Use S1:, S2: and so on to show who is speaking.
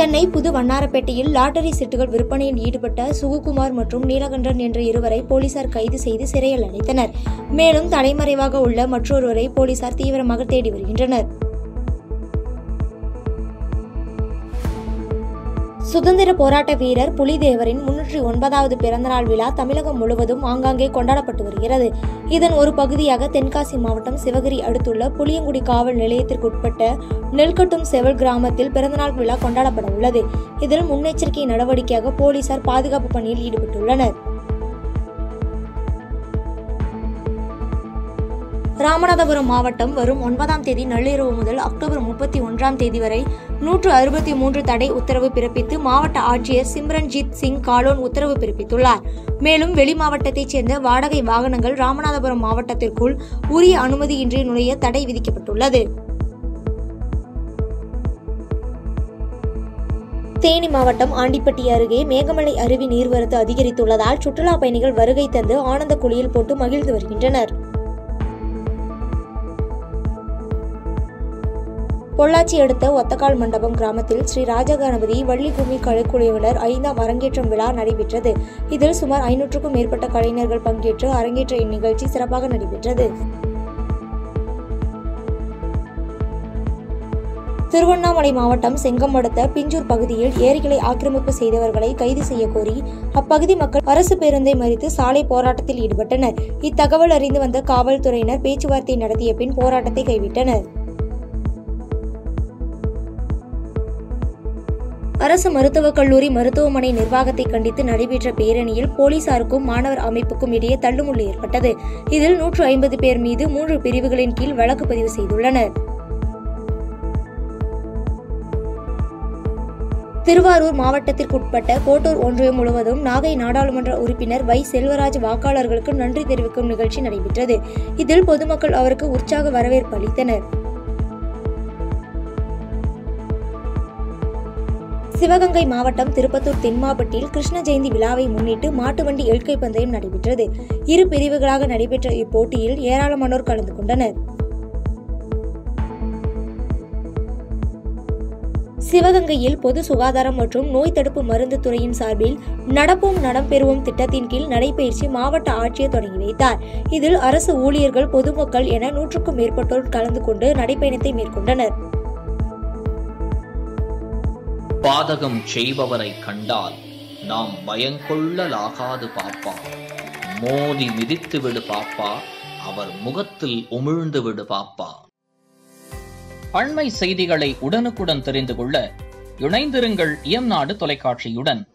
S1: சென்னை புது வண்ணாரப்பேட்டையில் லாட்டரி சீட்டுகள் விற்பனையில் ஈடுபட்ட சுகுகுமார் மற்றும் நீலகண்டன் என்ற இருவரை போலீசார் கைது செய்து சிறையில் அடைத்தனர் மேலும் தலைமறைவாக உள்ள மற்றொருவரை போலீசார் தீவிரமாக தேடி வருகின்றனர் சுதந்திர போராட்ட வீரர் புலிதேவரின் முன்னூற்றி ஒன்பதாவது பிறந்தநாள் விழா தமிழகம் முழுவதும் ஆங்காங்கே கொண்டாடப்பட்டு வருகிறது இதன் ஒரு பகுதியாக தென்காசி மாவட்டம் சிவகிரி அடுத்துள்ள புளியங்குடி காவல் நிலையத்திற்குட்பட்ட நெல்கட்டும் செவல் கிராமத்தில் பிறந்தநாள் விழா கொண்டாடப்பட உள்ளது இதில் முன்னெச்சரிக்கை நடவடிக்கையாக போலீசார் பாதுகாப்பு பணியில் ஈடுபட்டுள்ளனர் ராமநாதபுரம் மாவட்டம் வரும் ஒன்பதாம் தேதி நள்ளிரவு முதல் அக்டோபர் முப்பத்தி ஒன்றாம் தேதி வரை நூற்று அறுபத்தி மூன்று தடை உத்தரவு பிறப்பித்து மாவட்ட ஆட்சியர் சிம்ரன்ஜித் சிங் காலோன் உத்தரவு பிறப்பித்துள்ளார் மேலும் வெளி மாவட்டத்தைச் சேர்ந்த வாடகை வாகனங்கள் ராமநாதபுரம் மாவட்டத்திற்குள் உரிய அனுமதியின்றி நுழைய தடை விதிக்கப்பட்டுள்ளது தேனி மாவட்டம் ஆண்டிப்பட்டி அருகே மேகமலை அருவி நீர்வரத்து அதிகரித்துள்ளதால் சுற்றுலா பயணிகள் வருகை தந்து ஆனந்த குளியல் போட்டு மகிழ்ந்து வருகின்றனர் பொள்ளாச்சி அடுத்த ஒத்தக்கால் மண்டபம் கிராமத்தில் ஸ்ரீ ராஜகணபதி வள்ளிகும்மி கலைக்குழுவினர் ஐந்தாம் அரங்கேற்றம் விழா நடைபெற்றது இதில் சுமார் ஐநூற்றுக்கும் மேற்பட்ட கலைஞர்கள் பங்கேற்று அரங்கேற்ற இந்நிகழ்ச்சி சிறப்பாக நடைபெற்றது திருவண்ணாமலை மாவட்டம் செங்கம் அடுத்த பிஞ்சூர் பகுதியில் ஏரிகளை ஆக்கிரமிப்பு செய்தவர்களை கைது செய்ய கோரி அப்பகுதி மக்கள் அரசு பேருந்தை மறித்து சாலை போராட்டத்தில் ஈடுபட்டனர் இத்தகவல் அறிந்து வந்த காவல்துறையினர் பேச்சுவார்த்தை நடத்திய பின் போராட்டத்தை கைவிட்டனர் அரசு மருத்துவக் கல்லூரி மருத்துவமனை நிர்வாகத்தை கண்டித்து நடைபெற்ற பேரணியில் போலீசாருக்கும் மாணவர் அமைப்புக்கும் இடையே தள்ளுமுள்ளு ஏற்பட்டது இதில் நூற்று ஐம்பது பேர் மீது மூன்று பிரிவுகளின் கீழ் வழக்கு பதிவு செய்துள்ளனர் திருவாரூர் மாவட்டத்திற்குட்பட்ட கோட்டூர் ஒன்றியம் முழுவதும் நாகை நாடாளுமன்ற உறுப்பினர் வை செல்வராஜ் வாக்காளர்களுக்கு நன்றி தெரிவிக்கும் நிகழ்ச்சி நடைபெற்றது இதில் பொதுமக்கள் அவருக்கு உற்சாக வரவேற்பு அளித்தனர் சிவகங்கை மாவட்டம் திருப்பத்தூர் தென்மாவட்டில் கிருஷ்ண ஜெயந்தி விழாவை முன்னிட்டு மாட்டு வண்டி எழுக்கை பந்தயம் நடைபெற்றது இரு பிரிவுகளாக நடைபெற்ற இப்போட்டியில் ஏராளமானோர் கலந்து கொண்டனர் சிவகங்கையில் பொது சுகாதாரம் மற்றும் நோய் தடுப்பு மருந்து துறையின் சார்பில் நடப்போம் நடம் பெறுவோம் திட்டத்தின் கீழ் நடைபயிற்சி மாவட்ட ஆட்சியர் தொடங்கி வைத்தார் இதில் அரசு ஊழியர்கள் பொதுமக்கள் என நூற்றுக்கும் மேற்பட்டோர் கலந்து கொண்டு நடைப்பயணத்தை மேற்கொண்டனர்
S2: பாதகம் செய்பவரை கண்டால் நாம் பயங்கொள்ளலாகாது பாப்பா மோதி மிதித்து விடு பாப்பா அவர் முகத்தில் உமிழ்ந்து விடு பாப்பா அண்மை செய்திகளை உடனுக்குடன் தெரிந்து கொள்ள இணைந்திருங்கள் இயம்நாடு தொலைக்காட்சியுடன்